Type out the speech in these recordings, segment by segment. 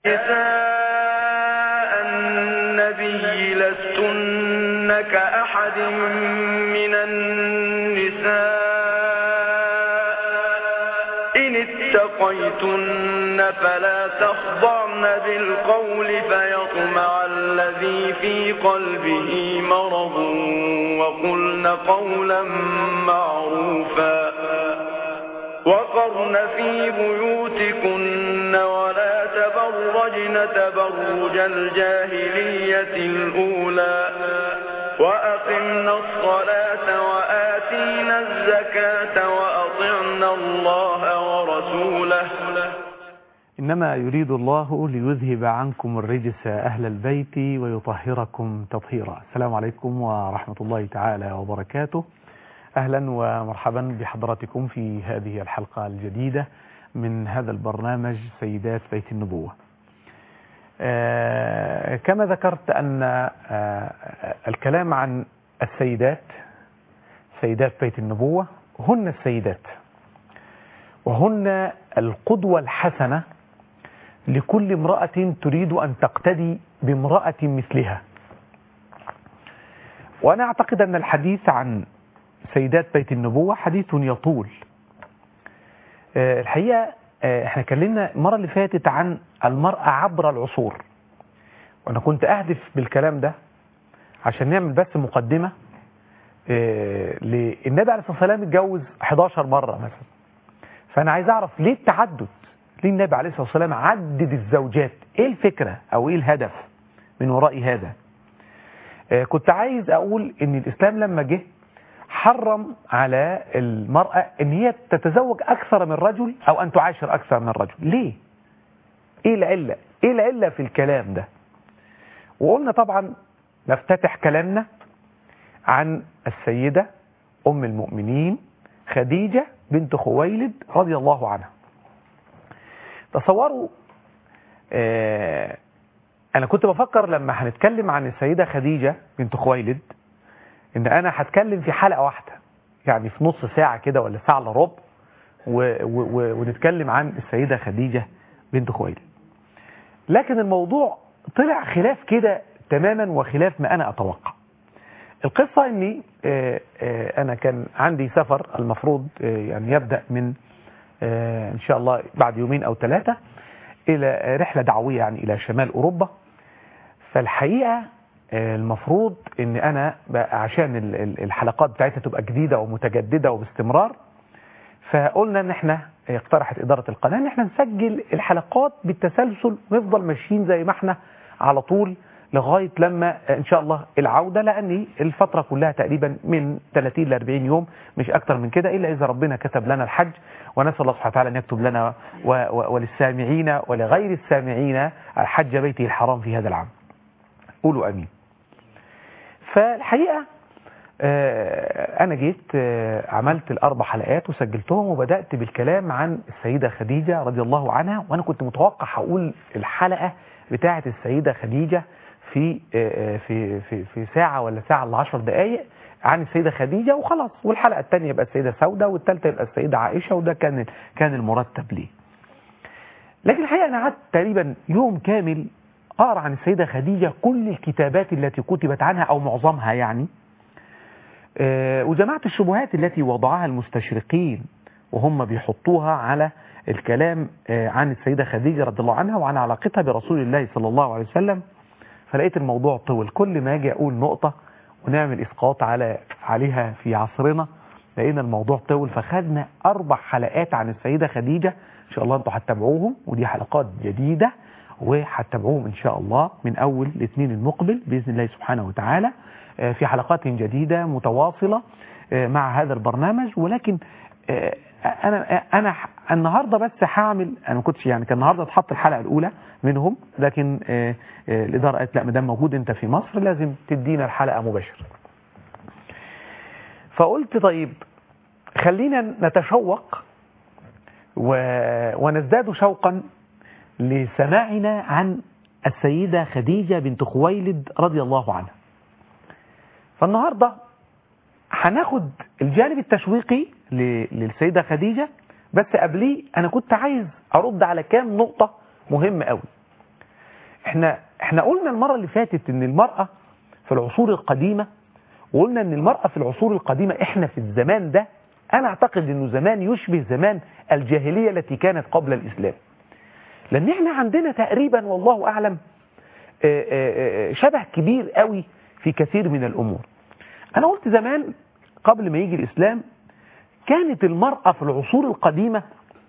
نساء النبي لستن كأحد من النساء إن اتقيتن فلا تخضعن بالقول فيطمع الذي في قلبه مرض وقلن قولا معروفا وقرن في بيوتكن ولا تبرجن تبرج الجاهلية الأولى وأقمنا الصلاة وآتينا الزكاة وأطعنا الله ورسوله إنما يريد الله ليذهب عنكم الرجس أهل البيت ويطهركم تطهيرا السلام عليكم ورحمة الله تعالى وبركاته أهلا ومرحبا بحضراتكم في هذه الحلقة الجديدة من هذا البرنامج سيدات بيت النبوة آه كما ذكرت أن آه الكلام عن السيدات سيدات بيت النبوة هن السيدات وهن القدوة الحسنة لكل امرأة تريد أن تقتدي بامرأة مثلها وأنا أعتقد أن الحديث عن سيدات بيت النبوة حديث يطول الحقيقة احنا اتكلمنا المرة اللي فاتت عن المرأة عبر العصور وانا كنت اهدف بالكلام ده عشان نعمل بس مقدمة للنبي عليه الصلاة والسلام اتجوز 11 مرة مثلا فانا عايز اعرف ليه التعدد ليه النبي عليه الصلاة والسلام عدد الزوجات ايه الفكرة او ايه الهدف من وراء هذا كنت عايز اقول ان الاسلام لما جه حرم على المرأة ان هي تتزوج اكثر من رجل او ان تعاشر اكثر من رجل ليه ايه العلة ايه العلة في الكلام ده وقلنا طبعا نفتتح كلامنا عن السيدة ام المؤمنين خديجة بنت خويلد رضي الله عنها تصوروا آه انا كنت بفكر لما هنتكلم عن السيدة خديجة بنت خويلد ان انا هتكلم في حلقة واحدة يعني في نص ساعة كده ولا ساعة الا ربع ونتكلم عن السيدة خديجة بنت خويلد لكن الموضوع طلع خلاف كده تماما وخلاف ما انا اتوقع القصة اني انا كان عندي سفر المفروض يعني يبدأ من ان شاء الله بعد يومين او ثلاثة الى رحلة دعوية يعني الى شمال اوروبا فالحقيقة المفروض ان انا عشان الحلقات بتاعتها تبقى جديدة ومتجددة وباستمرار فقلنا ان احنا اقترحت ادارة القناة ان احنا نسجل الحلقات بالتسلسل ونفضل ماشيين زي ما احنا على طول لغاية لما ان شاء الله العودة لان الفترة كلها تقريبا من 30 ل 40 يوم مش اكتر من كده الا اذا ربنا كتب لنا الحج ونسأل الله سبحانه وتعالى ان يكتب لنا وللسامعين ولغير السامعين حج بيته الحرام في هذا العام قولوا امين فالحقيقة أنا جيت عملت الأربع حلقات وسجلتهم وبدأت بالكلام عن السيدة خديجة رضي الله عنها وأنا كنت متوقع هقول الحلقة بتاعة السيدة خديجة في في في في ساعة ولا ساعة إلا 10 دقائق عن السيدة خديجة وخلاص والحلقة الثانية يبقى السيدة سودة والثالثة يبقى السيدة عائشة وده كان كان المرتب ليه لكن الحقيقة أنا قعدت تقريبا يوم كامل أقرأ عن السيدة خديجة كل الكتابات التي كتبت عنها أو معظمها يعني أه وجمعت الشبهات التي وضعها المستشرقين وهم بيحطوها على الكلام أه عن السيدة خديجة رضي الله عنها وعن علاقتها برسول الله صلى الله عليه وسلم فلقيت الموضوع طول كل ما أجي أقول نقطة ونعمل إسقاط على عليها في عصرنا لقينا الموضوع طول فخدنا أربع حلقات عن السيدة خديجة إن شاء الله أنتوا هتتابعوهم ودي حلقات جديدة وهتتابعوهم إن شاء الله من أول الاثنين المقبل بإذن الله سبحانه وتعالى في حلقات جديدة متواصلة مع هذا البرنامج ولكن أنا أنا النهاردة بس هعمل أنا ما كنتش يعني كان النهاردة اتحط الحلقة الأولى منهم لكن الإدارة قالت لا ما دام موجود أنت في مصر لازم تدينا الحلقة مباشرة فقلت طيب خلينا نتشوق و... ونزداد شوقا لسماعنا عن السيدة خديجة بنت خويلد رضي الله عنها فالنهاردة هناخد الجانب التشويقي للسيدة خديجة بس قبليه أنا كنت عايز أرد على كام نقطة مهمة قوي احنا احنا قلنا المرة اللي فاتت ان المرأة في العصور القديمة وقلنا ان المرأة في العصور القديمة احنا في الزمان ده انا اعتقد انه زمان يشبه زمان الجاهلية التي كانت قبل الاسلام لان احنا عندنا تقريبا والله اعلم آه، آه، آه، شبه كبير قوي في كثير من الامور انا قلت زمان قبل ما يجي الاسلام كانت المرأة في العصور القديمة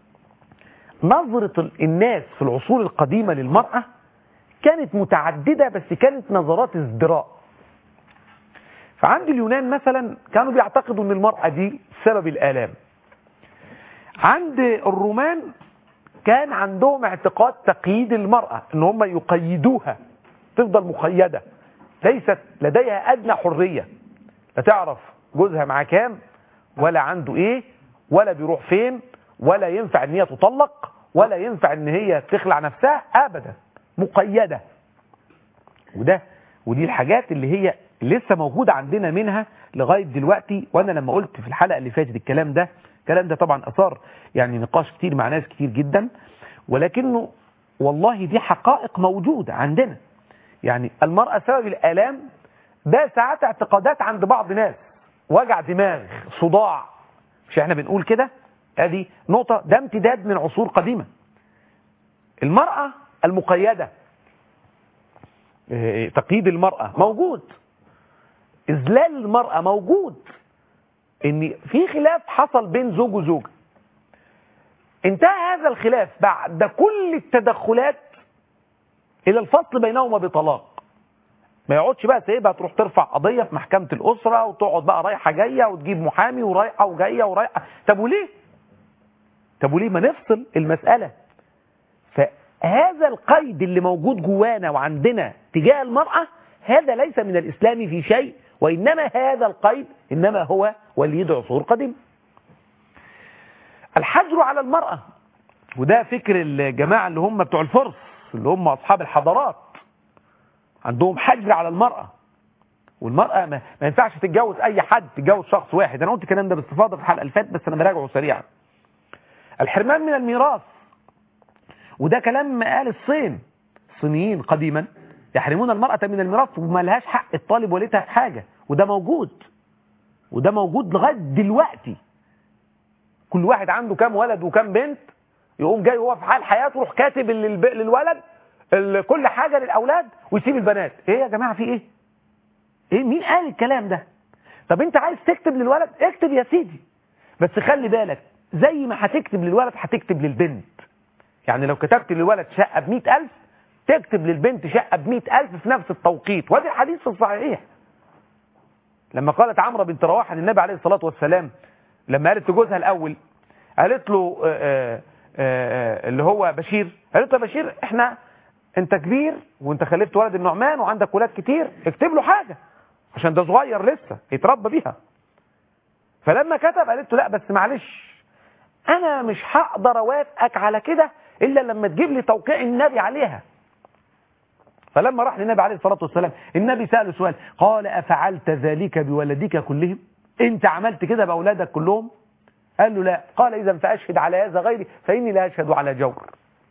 نظرة الناس في العصور القديمة للمرأة كانت متعددة بس كانت نظرات ازدراء فعند اليونان مثلا كانوا بيعتقدوا ان المرأة دي سبب الآلام عند الرومان كان عندهم اعتقاد تقييد المرأة ان هم يقيدوها تفضل مقيدة ليست لديها أدنى حرية لا تعرف جوزها معاه كام ولا عنده ايه ولا بيروح فين ولا ينفع ان هي تطلق ولا ينفع ان هي تخلع نفسها ابدا مقيدة وده ودي الحاجات اللي هي لسه موجودة عندنا منها لغاية دلوقتي وانا لما قلت في الحلقة اللي فاتت الكلام ده الكلام ده طبعا اثار يعني نقاش كتير مع ناس كتير جدا ولكنه والله دي حقائق موجودة عندنا يعني المرأة سبب الآلام ده ساعات اعتقادات عند بعض ناس وجع دماغ صداع مش احنا بنقول كده ادي نقطة ده امتداد من عصور قديمة المرأة المقيدة اه، تقييد المرأة موجود إذلال المرأة موجود ان في خلاف حصل بين زوج وزوجة انتهى هذا الخلاف بعد كل التدخلات الى الفصل بينهما بطلاق ما يقعدش بقى سايبها تروح ترفع قضية في محكمة الأسرة وتقعد بقى رايحة جاية وتجيب محامي ورايحة وجاية ورايحة طب وليه؟ طب وليه ما نفصل المسألة؟ فهذا القيد اللي موجود جوانا وعندنا تجاه المرأة هذا ليس من الإسلام في شيء وإنما هذا القيد إنما هو وليد عصور قديم الحجر على المرأة وده فكر الجماعة اللي هم بتوع الفرس اللي هم أصحاب الحضارات عندهم حجر على المرأة والمرأة ما, ما ينفعش تتجوز أي حد تتجوز شخص واحد أنا قلت الكلام ده باستفاضة في الحلقة اللي فاتت بس أنا براجعه سريعا الحرمان من الميراث وده كلام قال الصين الصينيين قديما يحرمون المرأة من الميراث وما لهاش حق الطالب والدها في حاجة وده موجود وده موجود لغاية دلوقتي كل واحد عنده كام ولد وكام بنت يقوم جاي هو في حال حياته يروح كاتب للب... للولد ال- كل حاجة للأولاد ويسيب البنات ايه يا جماعة في ايه ايه مين قال الكلام ده طب انت عايز تكتب للولد اكتب يا سيدي بس خلي بالك زي ما هتكتب للولد هتكتب للبنت يعني لو كتبت للولد شقة بمئة ألف تكتب للبنت شقة بمئة ألف في نفس التوقيت وادي الحديث في الصحيح لما قالت عمرو بنت رواحة للنبي عليه الصلاة والسلام لما قالت لجوزها الأول قالت له آآ آآ اللي هو بشير قالت له يا بشير احنا انت كبير وانت خلفت ولد النعمان وعندك ولاد كتير اكتب له حاجة عشان ده صغير لسه يتربى بيها فلما كتب قالت له لا بس معلش انا مش هقدر اوافقك على كده الا لما تجيب لي توقيع النبي عليها فلما راح للنبي عليه الصلاة والسلام النبي سأله سؤال قال أفعلت ذلك بولدك كلهم انت عملت كده بأولادك كلهم قال له لا قال إذا فأشهد على هذا غيري فإني لا أشهد على جور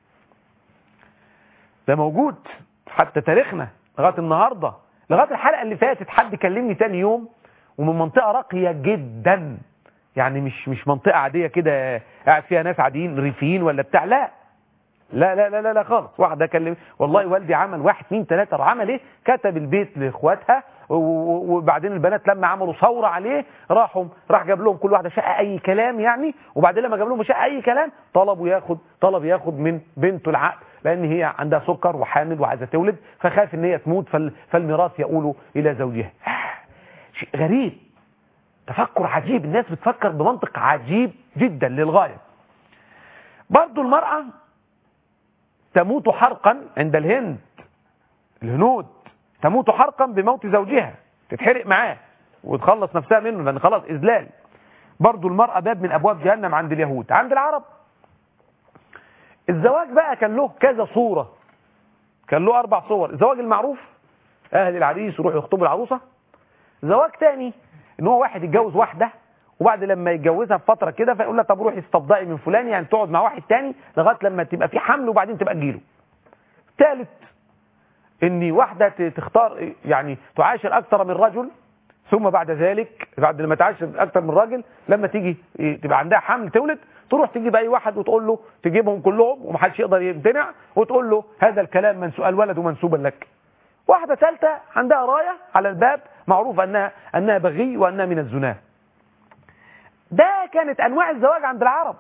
ده موجود حتى تاريخنا لغاية النهاردة لغاية الحلقة اللي فاتت حد كلمني تاني يوم ومن منطقة راقية جدا يعني مش مش منطقة عادية كده قاعد فيها ناس عاديين ريفيين ولا بتاع لا لا لا لا لا, لا خالص واحدة كلم والله والدي عمل واحد اثنين ثلاثة عمل ايه كتب البيت لاخواتها وبعدين البنات لما عملوا ثورة عليه راحوا راح جاب لهم كل واحدة شقة اي كلام يعني وبعدين لما جاب لهم شقة اي كلام طلبوا ياخد طلب ياخد من بنته العقد لان هي عندها سكر وحامل وعايزة تولد فخاف ان هي تموت فال فالميراث يقول الى زوجها شيء غريب تفكر عجيب الناس بتفكر بمنطق عجيب جدا للغاية برضو المرأة تموت حرقا عند الهند الهنود تموت حرقا بموت زوجها تتحرق معاه وتخلص نفسها منه لان خلاص اذلال برضو المرأة باب من ابواب جهنم عند اليهود عند العرب الزواج بقى كان له كذا صورة كان له اربع صور الزواج المعروف اهل العريس يروحوا يخطبوا العروسة زواج تاني ان هو واحد يتجوز واحدة وبعد لما يتجوزها بفترة كده فيقول لها طب روحي استفضائي من فلان يعني تقعد مع واحد تاني لغاية لما تبقى في حمل وبعدين تبقى تجيله ثالث ان واحدة ت- تختار يعني تعاشر اكثر من رجل ثم بعد ذلك بعد لما تعاشر اكثر من راجل لما تيجي تبقى عندها حمل تولد تروح تجيب اي واحد وتقول له تجيبهم كلهم ومحدش يقدر يمتنع وتقول له هذا الكلام منسوب الولد منسوبا لك واحدة ثالثة عندها راية على الباب معروف انها انها بغي وانها من الزنا ده كانت انواع الزواج عند العرب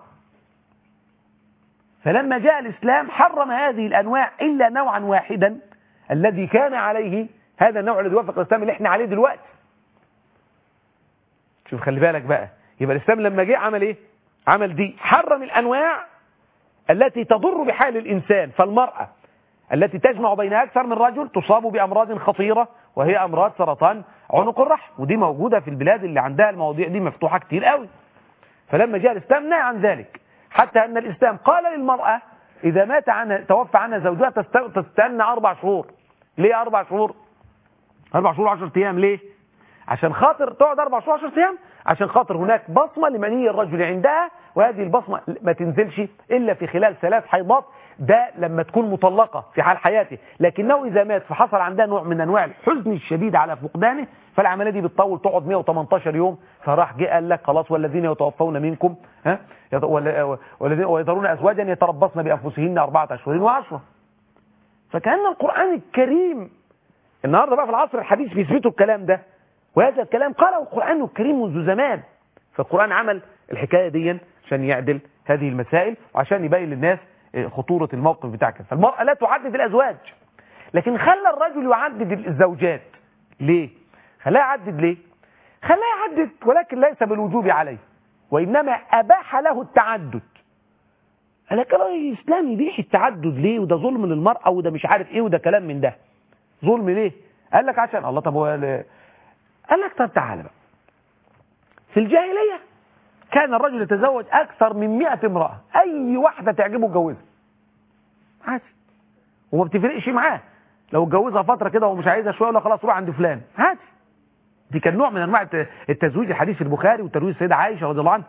فلما جاء الإسلام حرم هذه الأنواع إلا نوعا واحدا الذي كان عليه هذا النوع الذي وافق الإسلام اللي احنا عليه دلوقتي شوف خلي بالك بقى يبقى الإسلام لما جه عمل إيه عمل دي حرم الأنواع التي تضر بحال الإنسان فالمرأة التي تجمع بين أكثر من رجل تصاب بأمراض خطيرة وهي أمراض سرطان عنق الرحم ودي موجودة في البلاد اللي عندها المواضيع دي مفتوحة كتير قوي فلما جاء الإسلام نهى عن ذلك حتى أن الإسلام قال للمرأة إذا مات عنها توفى عنها زوجها تست- تستنى أربع شهور ليه أربع شهور أربع شهور عشر أيام ليه عشان خاطر تقعد أربع شهور عشر أيام عشان خاطر هناك بصمة لمني الرجل عندها وهذه البصمة ما تنزلش إلا في خلال ثلاث حيضات ده لما تكون مطلقة في حال حياته لكنه إذا مات فحصل عندها نوع من أنواع الحزن الشديد على فقدانه فالعملية دي بتطول تقعد 118 يوم فراح جه قال لك خلاص والذين يتوفون منكم ها يت- وال- والذين ويذرون أزواجا يتربصن بأنفسهن أربعة أشهر وعشرة فكأن القرآن الكريم النهارده بقى في العصر الحديث بيثبتوا الكلام ده وهذا الكلام قاله القرآن الكريم منذ زمان فالقرآن عمل الحكاية دي عشان يعدل هذه المسائل وعشان يبين للناس آه، خطورة الموقف بتاعك فالمرأة لا تعدد الأزواج لكن خلى الرجل يعدد الزوجات ليه؟ خلاه يعدد ليه؟ خلاه يعدد ولكن ليس بالوجوب عليه وإنما أباح له التعدد قال لك الراجل الإسلام يبيح التعدد ليه وده ظلم للمرأة وده مش عارف إيه وده كلام من ده ظلم ليه؟ قال لك عشان الله طب هو ال- قال لك طب تعالى بقى في الجاهلية كان الرجل يتزوج أكثر من 100 امرأة أي واحدة تعجبه اتجوزها عادي وما بتفرقش معاه لو اتجوزها فترة كده ومش عايزها شوية ولا خلاص روح عند فلان عادي دي كان نوع من أنواع الت- التزويج الحديث البخاري وتزويج السيدة عائشة رضي الله عنها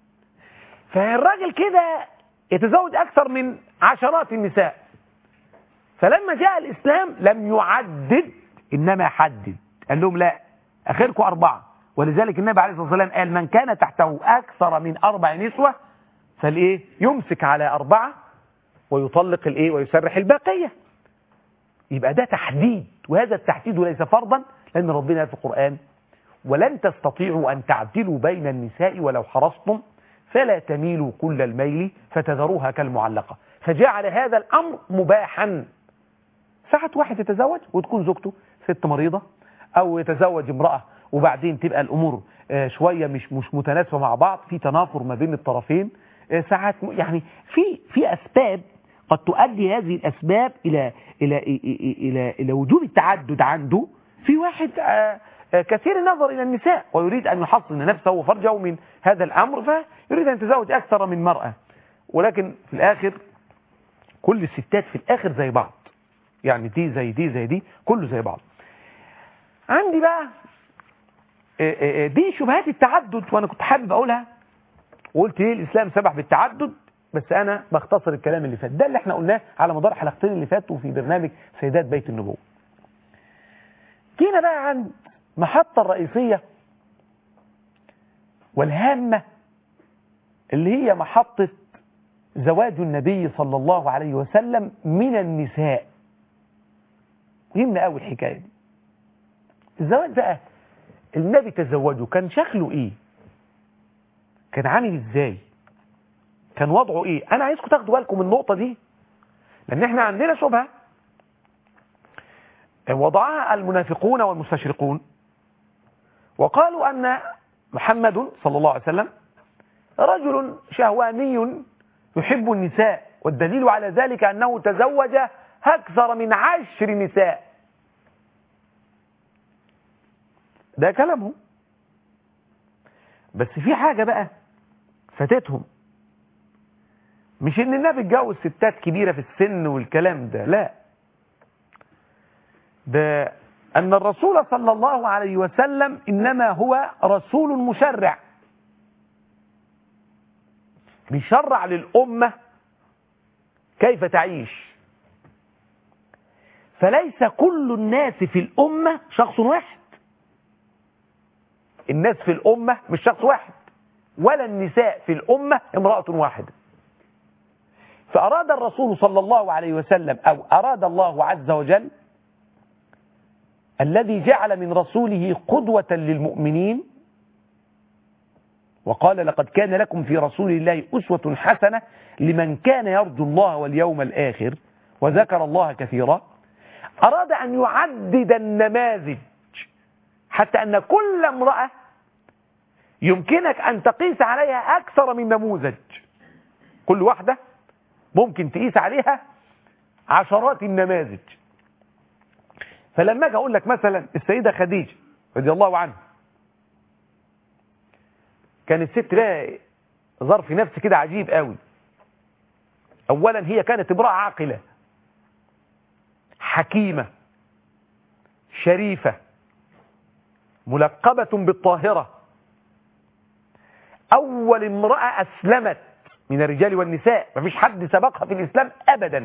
فالراجل كده يتزوج أكثر من عشرات النساء فلما جاء الإسلام لم يعدد إنما حدد قال لهم لا أخركم أربعة ولذلك النبي عليه الصلاة والسلام قال من كان تحته أكثر من أربع نسوة فالإيه يمسك على أربعة ويطلق الإيه ويسرح الباقية يبقى ده تحديد وهذا التحديد ليس فرضا لأن ربنا قال في القرآن ولن تستطيعوا أن تعدلوا بين النساء ولو حرصتم فلا تميلوا كل الميل فتذروها كالمعلقة فجعل هذا الأمر مباحا ساعة واحد يتزوج وتكون زوجته ست مريضة أو يتزوج امرأة وبعدين تبقى الأمور آه، شوية مش مش متناسبة مع بعض في تنافر ما بين الطرفين آه، ساعات م- يعني في في أسباب قد تؤدي هذه الأسباب إلى إلى إلى إلى, إلى وجوب التعدد عنده في واحد آه، آه، كثير النظر إلى النساء ويريد أن يحصن نفسه وفرجه من هذا الأمر فيريد أن يتزوج أكثر من مرأة ولكن في الآخر كل الستات في الآخر زي بعض يعني دي زي دي زي دي كله زي بعض عندي بقى آه، آه، آه، دي شبهات التعدد وانا كنت حابب اقولها وقلت ليه الاسلام سبح بالتعدد بس انا بختصر الكلام اللي فات ده اللي احنا قلناه على مدار حلقتين اللي فاتوا في برنامج سيدات بيت النبوة جينا بقى عند محطة الرئيسية والهامة اللي هي محطة زواج النبي صلى الله عليه وسلم من النساء مهمة قوي الحكاية دي الزواج بقى النبي تزوجه كان شكله ايه كان عامل ازاي كان وضعه ايه انا عايزكم تاخدوا بالكم من النقطة دي لان احنا عندنا شبهة وضعها المنافقون والمستشرقون وقالوا ان محمد صلى الله عليه وسلم رجل شهواني يحب النساء والدليل على ذلك انه تزوج اكثر من عشر نساء ده كلامهم بس في حاجة بقى فاتتهم مش ان النبي اتجوز ستات كبيرة في السن والكلام ده لا ده ان الرسول صلى الله عليه وسلم انما هو رسول مشرع بيشرع للأمة كيف تعيش فليس كل الناس في الأمة شخص واحد الناس في الأمة مش شخص واحد ولا النساء في الأمة امرأة واحدة فأراد الرسول صلى الله عليه وسلم أو أراد الله عز وجل الذي جعل من رسوله قدوة للمؤمنين وقال لقد كان لكم في رسول الله أسوة حسنة لمن كان يرجو الله واليوم الآخر وذكر الله كثيرا أراد أن يعدد النماذج حتى أن كل امرأة يمكنك أن تقيس عليها أكثر من نموذج كل واحدة ممكن تقيس عليها عشرات النماذج فلما اجي اقول لك مثلا السيدة خديجة رضي الله عنها كانت ست لها ظرف نفس كده عجيب قوي اولا هي كانت امرأة عاقلة حكيمة شريفة ملقبة بالطاهرة اول امرأة اسلمت من الرجال والنساء مفيش حد سبقها في الاسلام ابدا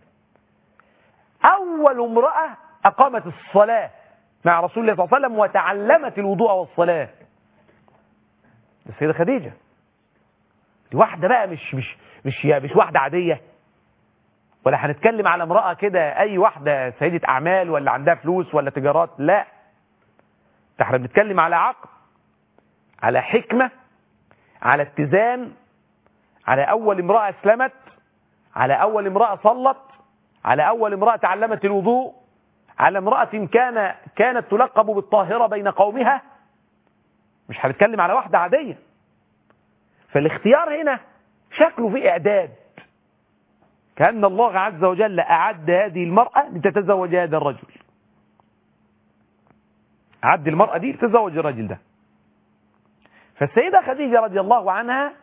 اول امرأة أقامت الصلاة مع رسول الله صلى الله عليه وسلم وتعلمت الوضوء والصلاة السيدة خديجة دي واحدة بقى مش مش مش مش واحدة عادية ولا هنتكلم على امرأة كده أي واحدة سيدة أعمال ولا عندها فلوس ولا تجارات لا ده احنا بنتكلم على عقل على حكمة على اتزان على أول امرأة أسلمت على أول امرأة صلت على أول امرأة تعلمت الوضوء على امرأة كان كانت تلقب بالطاهرة بين قومها مش هنتكلم على واحدة عادية فالاختيار هنا شكله في إعداد كأن الله عز وجل أعد هذه المرأة لتتزوج هذا الرجل أعد المرأة دي لتتزوج الرجل ده فالسيدة خديجة رضي الله عنها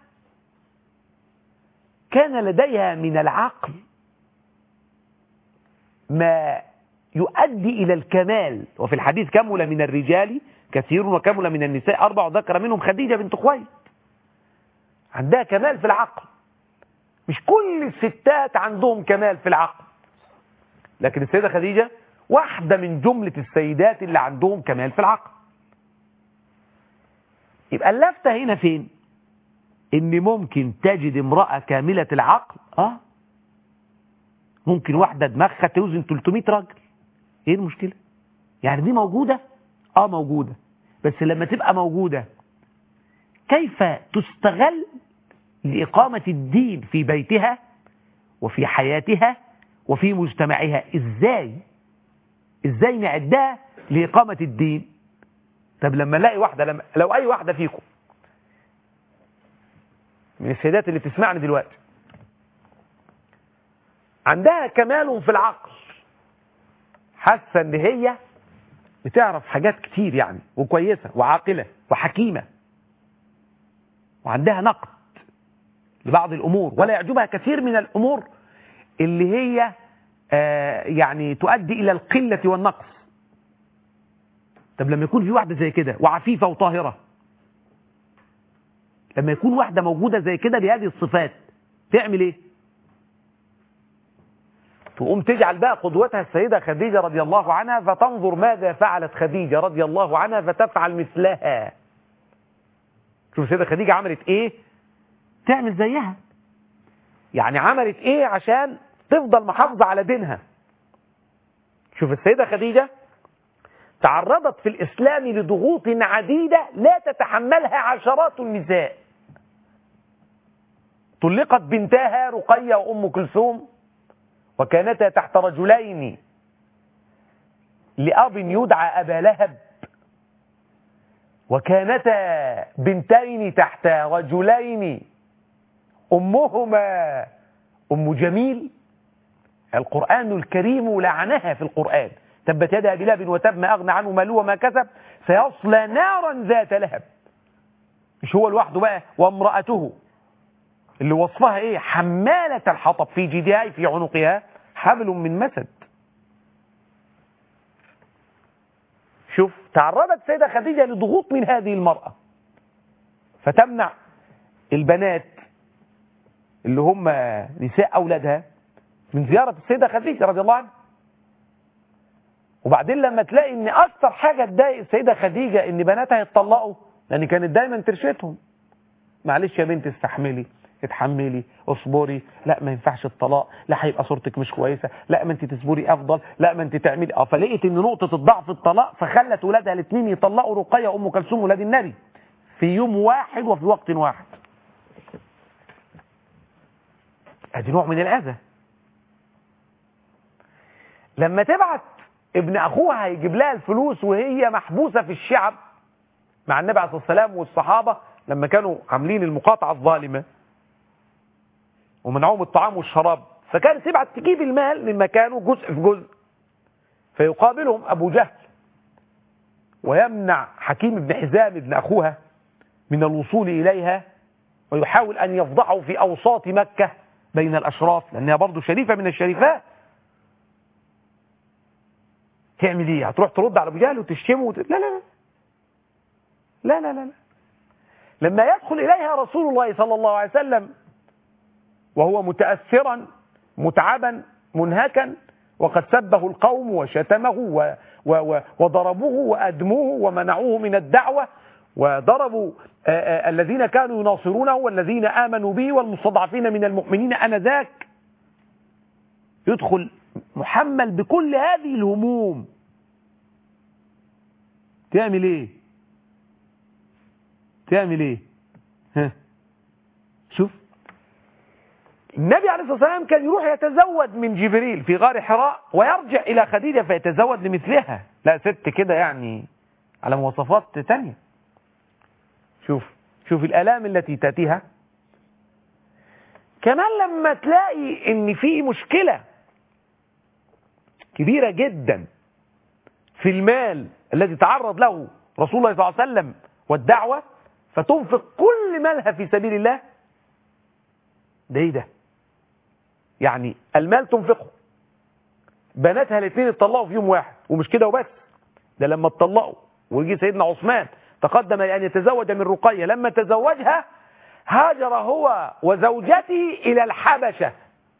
كان لديها من العقل ما يؤدي إلى الكمال وفي الحديث كمل من الرجال كثير وكمل من النساء أربع ذكر منهم خديجة بنت خويلد عندها كمال في العقل مش كل الستات عندهم كمال في العقل لكن السيدة خديجة واحدة من جملة السيدات اللي عندهم كمال في العقل يبقى اللفتة هنا فين ان ممكن تجد امرأة كاملة العقل اه ممكن واحدة دماغها توزن 300 راجل ايه المشكلة يعني دي موجودة اه موجودة بس لما تبقى موجودة كيف تستغل لإقامة الدين في بيتها وفي حياتها وفي مجتمعها ازاي ازاي نعدها لإقامة الدين طب لما نلاقي واحدة لما لو أي واحدة فيكم من السيدات اللي بتسمعني دلوقتي عندها كمال في العقل حاسة ان هي بتعرف حاجات كتير يعني وكويسة وعاقلة وحكيمة وعندها نقد لبعض الأمور ولا يعجبها كثير من الأمور اللي هي آه يعني تؤدي إلى القلة والنقص طب لما يكون في واحدة زي كده وعفيفة وطاهرة لما يكون واحدة موجودة زي كده بهذه الصفات تعمل ايه تقوم تجعل بقى قدوتها السيدة خديجة رضي الله عنها فتنظر ماذا فعلت خديجة رضي الله عنها فتفعل مثلها شوف السيدة خديجة عملت ايه تعمل زيها يعني عملت ايه عشان تفضل محافظة على دينها شوف السيدة خديجة تعرضت في الإسلام لضغوط عديدة لا تتحملها عشرات النساء طلقت بنتها رقية وأم كلثوم وكانتا تحت رجلين لأب يدعى أبا لهب وكانتا بنتين تحت رجلين أمهما أم جميل القرآن الكريم لعنها في القرآن تبت يدا أبي لهب وتب ما أغنى عنه ماله وما كسب سيصلى نارا ذات لهب مش هو لوحده بقى وامرأته اللي وصفها ايه حمالة الحطب في جيدها في عنقها حبل من مسد شوف تعرضت سيدة خديجة لضغوط من هذه المرأة فتمنع البنات اللي هم نساء أولادها من زيارة السيدة خديجة رضي الله عنها وبعدين لما تلاقي ان اكتر حاجة تضايق السيدة خديجة ان بناتها يتطلقوا لان كانت دايما ترشدهم معلش يا بنت استحملي اتحملي اصبري لا ما ينفعش الطلاق لا هيبقى صورتك مش كويسه لا ما انت تصبري افضل لا ما انت تعملي اه فلقيت ان نقطه الضعف الطلاق فخلت ولادها الاثنين يطلقوا رقيه وام كلثوم ولاد النبي في يوم واحد وفي وقت واحد ادي نوع من الاذى لما تبعت ابن اخوها يجيب لها الفلوس وهي محبوسه في الشعب مع النبي عليه الصلاه والسلام والصحابه لما كانوا عاملين المقاطعه الظالمه ومنعوهم الطعام والشراب فكانت تبعت تجيب المال من مكانه جزء في جزء فيقابلهم ابو جهل ويمنع حكيم بن حزام ابن اخوها من الوصول اليها ويحاول ان يفضحه في اوساط مكه بين الاشراف لانها برضه شريفه من الشريفات تعمل ايه هتروح ترد على ابو جهل وتشتمه وت... لا لا لا لا لا لا لا لما يدخل إليها رسول الله صلى الله عليه وسلم وهو متأثرا متعبا منهكا وقد سبه القوم وشتمه و و و وضربوه وأدموه ومنعوه من الدعوة وضربوا آآ آآ الذين كانوا يناصرونه والذين آمنوا به والمستضعفين من المؤمنين أنذاك يدخل محمل بكل هذه الهموم تعمل ايه تعمل ايه ها شوف النبي عليه الصلاة والسلام كان يروح يتزود من جبريل في غار حراء ويرجع إلى خديجة فيتزود لمثلها لا ست كده يعني على مواصفات تانية شوف شوف الآلام التي تأتيها كمان لما تلاقي ان في مشكلة كبيرة جدا في المال الذي تعرض له رسول الله صلى الله عليه وسلم والدعوة فتنفق كل مالها في سبيل الله ده ايه ده يعني المال تنفقه بناتها الاثنين اتطلقوا في يوم واحد ومش كده وبس ده لما اتطلقوا ويجي سيدنا عثمان تقدم لأن يتزوج من رقية لما تزوجها هاجر هو وزوجته إلى الحبشة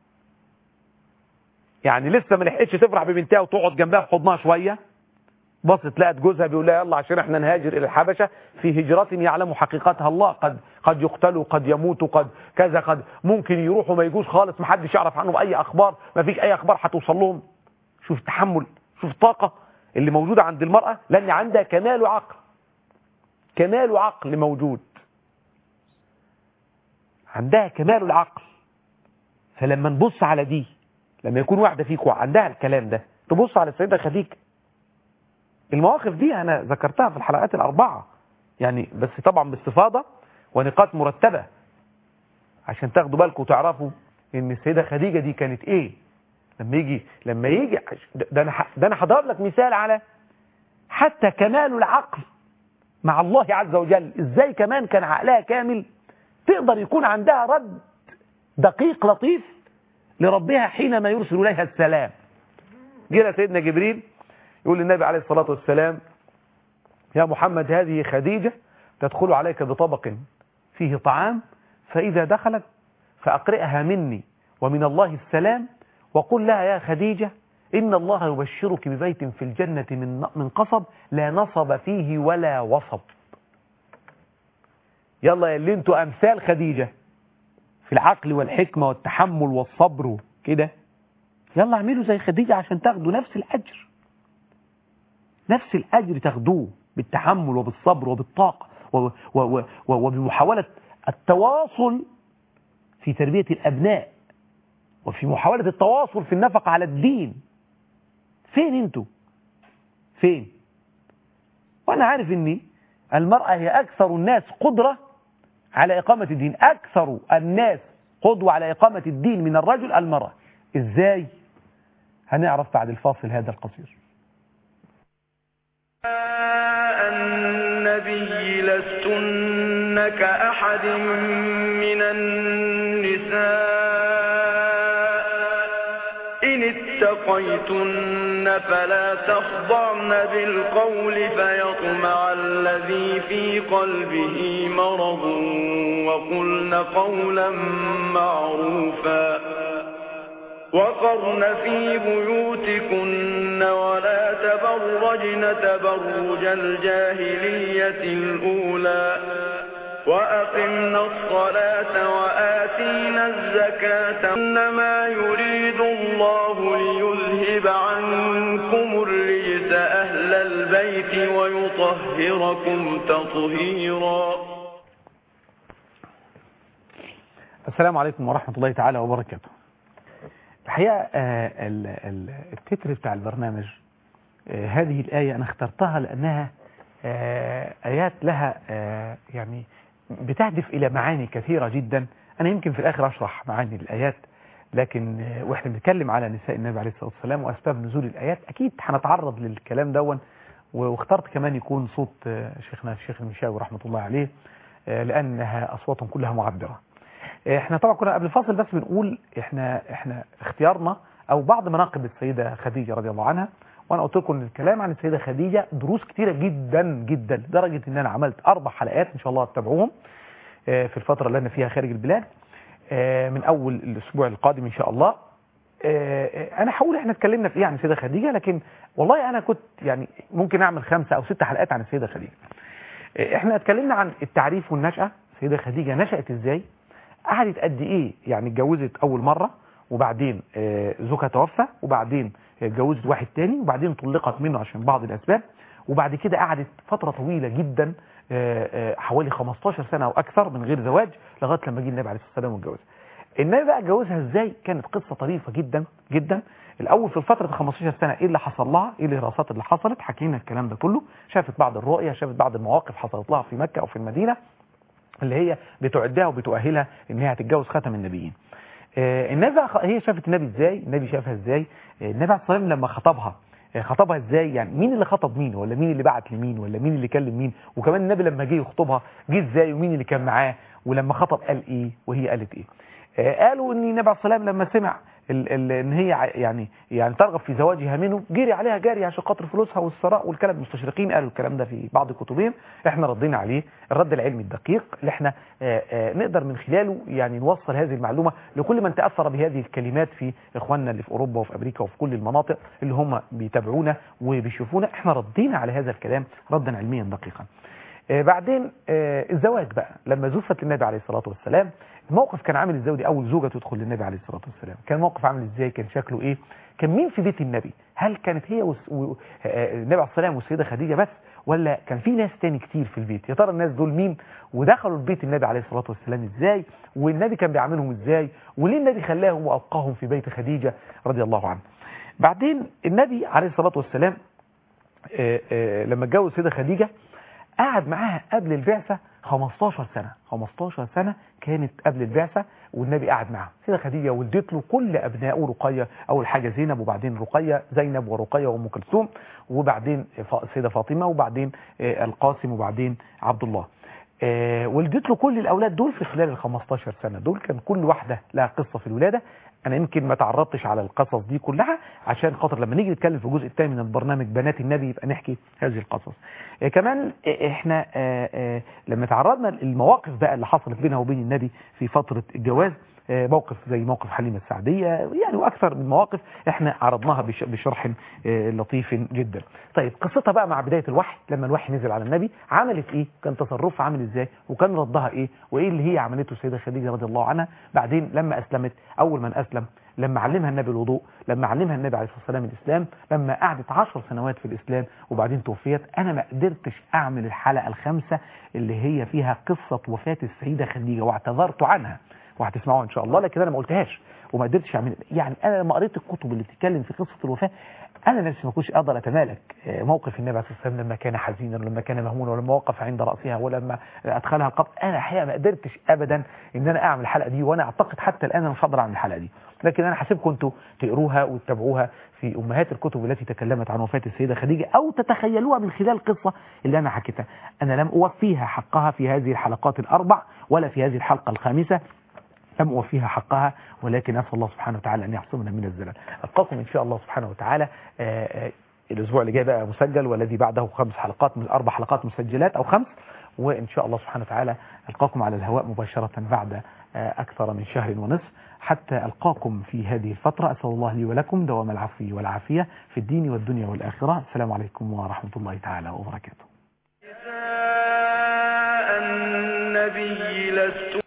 يعني لسه ما لحقتش تفرح ببنتها وتقعد جنبها في حضنها شوية بصت لقت جوزها بيقول لها يلا عشان احنا نهاجر الى الحبشه في هجره يعلم حقيقتها الله قد قد يقتلوا قد يموتوا قد كذا قد ممكن يروحوا ما يجوش خالص ما حدش يعرف عنهم اي اخبار ما فيش اي اخبار هتوصل لهم شوف التحمل شوف الطاقه اللي موجوده عند المراه لان عندها كمال عقل كمال عقل موجود عندها كمال العقل فلما نبص على دي لما يكون واحده فيكم عندها الكلام ده تبص على السيده خديجه المواقف دي أنا ذكرتها في الحلقات الأربعة يعني بس طبعا باستفاضة ونقاط مرتبة عشان تاخدوا بالكم وتعرفوا ان السيدة خديجة دي كانت ايه لما يجي لما يجي ده انا ده انا هضرب لك مثال على حتى كمال العقل مع الله عز وجل ازاي كمان كان عقلها كامل تقدر يكون عندها رد دقيق لطيف لربها حينما يرسل اليها السلام جينا سيدنا جبريل يقول للنبي عليه الصلاة والسلام يا محمد هذه خديجة تدخل عليك بطبق فيه طعام فإذا دخلت فأقرئها مني ومن الله السلام وقل لها يا خديجة إن الله يبشرك ببيت في الجنة من من قصب لا نصب فيه ولا وصب يلا يا اللي انتوا أمثال خديجة في العقل والحكمة والتحمل والصبر كده يلا اعملوا زي خديجة عشان تاخدوا نفس الأجر نفس الأجر تاخدوه بالتحمل وبالصبر وبالطاقة وبمحاولة التواصل في تربية الأبناء وفي محاولة التواصل في النفقة على الدين فين انتوا فين وانا عارف اني المرأة هي اكثر الناس قدرة على اقامة الدين اكثر الناس قدوة على اقامة الدين من الرجل المرأة ازاي هنعرف بعد الفاصل هذا القصير النبي لستن كأحد من النساء إن اتقيتن فلا تخضعن بالقول فيطمع الذي في قلبه مرض وقلن قولا معروفا وقرن في بيوتكن ولا تبرجن تبرج الجاهلية الأولى وأقمنا الصلاة وآتينا الزكاة إنما يريد الله ليذهب عنكم الرجس أهل البيت ويطهركم تطهيرا السلام عليكم ورحمة الله تعالى وبركاته الحقيقة آه، ال- ال- التتر بتاع البرنامج آه، هذه الآية أنا اخترتها لأنها آه، آيات لها آه، يعني بتهدف إلى معاني كثيرة جدا أنا يمكن في الآخر أشرح معاني الآيات لكن آه، وإحنا بنتكلم على نساء النبي عليه الصلاة والسلام وأسباب نزول الآيات أكيد هنتعرض للكلام دون واخترت كمان يكون صوت آه، شيخنا الشيخ المشاوي رحمة الله عليه آه، لأنها أصواتهم كلها معبرة احنا طبعا كنا قبل الفاصل بس بنقول احنا احنا اختيارنا او بعض مناقب السيده خديجه رضي الله عنها وانا قلت لكم ان الكلام عن السيده خديجه دروس كتيره جدا جدا لدرجه ان انا عملت اربع حلقات ان شاء الله تتابعوهم آه، في الفتره اللي انا فيها خارج البلاد آه، من اول الاسبوع القادم ان شاء الله آه، آه، انا هقول احنا اتكلمنا في ايه عن السيده خديجه لكن والله انا كنت يعني ممكن اعمل خمسه او ست حلقات عن السيده خديجه آه، احنا اتكلمنا عن التعريف والنشأة السيدة خديجة نشأت ازاي قعدت قد ايه يعني اتجوزت اول مرة وبعدين آه، زوجها توفى وبعدين اتجوزت واحد تاني وبعدين طلقت منه عشان بعض الاسباب وبعد كده قعدت فترة طويلة جدا آه، آه، حوالي 15 سنة او اكثر من غير زواج لغاية لما جه النبي عليه الصلاة والسلام واتجوزها النبي بقى اتجوزها ازاي كانت قصة طريفة جدا جدا الاول في فترة 15 سنة ايه اللي حصل لها ايه الهراسات اللي حصلت حكينا الكلام ده كله شافت بعض الرؤية شافت بعض المواقف حصلت لها في مكة او في المدينة اللي هي بتعدها وبتؤهلها ان هي هتتجوز خاتم النبيين آه، النبي بقى خ- هي شافت النبي ازاي النبي شافها ازاي آه، النبي عليه الصلاه والسلام لما خطبها آه، خطبها ازاي يعني مين اللي خطب مين ولا مين اللي بعت لمين ولا مين اللي كلم مين وكمان النبي لما جه يخطبها جه ازاي ومين اللي كان معاه ولما خطب قال ايه وهي قالت ايه آه، قالوا ان النبي عليه الصلاه والسلام لما سمع ال ال ان هي ع- يعني يعني ترغب في زواجها منه جري عليها جاري عشان خاطر فلوسها والثراء والكلام المستشرقين قالوا الكلام ده في بعض كتبهم احنا ردينا عليه الرد العلمي الدقيق اللي احنا آه، آه، نقدر من خلاله يعني نوصل هذه المعلومه لكل من تاثر بهذه الكلمات في اخواننا اللي في اوروبا وفي امريكا وفي كل المناطق اللي هم بيتابعونا وبيشوفونا احنا ردينا على هذا الكلام ردا علميا دقيقا آه، بعدين آه، الزواج بقى لما زفت للنبي عليه الصلاة والسلام الموقف كان عامل ازاي ودي اول زوجة تدخل للنبي عليه الصلاة والسلام كان الموقف عامل ازاي كان شكله ايه كان مين في بيت النبي هل كانت هي وس... و... آه، النبي عليه الصلاة والسلام والسيدة خديجة بس ولا كان في ناس تاني كتير في البيت يا ترى الناس دول مين ودخلوا البيت النبي عليه الصلاة والسلام ازاي والنبي كان بيعاملهم ازاي وليه النبي خلاهم وأبقاهم في بيت خديجة رضي الله عنها بعدين النبي عليه الصلاة والسلام آه، آه، لما اتجوز سيدة خديجة قعد معاها قبل البعثة 15 سنة 15 سنة كانت قبل البعثة والنبي قعد معاها سيدة خديجة ولدت له كل أبنائه رقية أول حاجة زينب وبعدين رقية زينب ورقية وأم كلثوم وبعدين فا- سيدة فاطمة وبعدين آه، القاسم وبعدين عبد الله آه، ولدت له كل الأولاد دول في خلال ال 15 سنة دول كان كل واحدة لها قصة في الولادة أنا يمكن ما تعرضتش على القصص دي كلها عشان خاطر لما نيجي نتكلم في الجزء الثاني من البرنامج بنات النبي يبقى نحكي هذه القصص آه، كمان آه، احنا آه، آه، لما تعرضنا المواقف بقى اللي حصلت بينها وبين النبي في فترة الجواز آه، موقف زي موقف حليمة السعدية يعني وأكثر من مواقف احنا عرضناها بش- بشرح آه، لطيف جدا طيب قصتها بقى مع بداية الوحي لما الوحي نزل على النبي عملت ايه كان تصرفها عامل ازاي وكان ردها ايه وايه اللي هي عملته السيدة خديجة رضي الله عنها بعدين لما أسلمت أول من أسلم لما علمها النبي الوضوء لما علمها النبي عليه الصلاة والسلام الإسلام لما قعدت عشر سنوات في الإسلام وبعدين توفيت أنا ما قدرتش أعمل الحلقة الخامسة اللي هي فيها قصة وفاة السيدة خديجة واعتذرت عنها وهتسمعوها ان شاء الله لكن انا ما قلتهاش وما قدرتش اعمل يعني انا لما قريت الكتب اللي بتتكلم في قصه الوفاه انا نفسي ما كنتش اقدر اتمالك آه، موقف النبي عليه الصلاه والسلام لما كان حزينا ولما كان مهمونا ولما وقف عند راسها ولما ادخلها القبر انا الحقيقه ما قدرتش ابدا ان انا اعمل الحلقه دي وانا اعتقد حتى الان انا مش هقدر اعمل الحلقه دي لكن انا حاسبكم انتوا تقروها وتتابعوها في امهات الكتب التي تكلمت عن وفاه السيده خديجه او تتخيلوها من خلال القصه اللي انا حكيتها انا لم اوفيها حقها في هذه الحلقات الاربع ولا في هذه الحلقه الخامسه لم أوفيها حقها ولكن أسأل الله سبحانه وتعالى أن يعصمنا من الزلل ألقاكم إن شاء الله سبحانه وتعالى آه، آه، الأسبوع اللي جاي بقى مسجل والذي بعده خمس حلقات أربع حلقات مسجلات أو خمس وإن شاء الله سبحانه وتعالى ألقاكم على الهواء مباشرة بعد آه، أكثر من شهر ونصف حتى ألقاكم في هذه الفترة أسأل الله لي ولكم دوام العفو والعافية في الدين والدنيا والآخرة السلام عليكم ورحمة الله تعالى وبركاته نساء النبي لست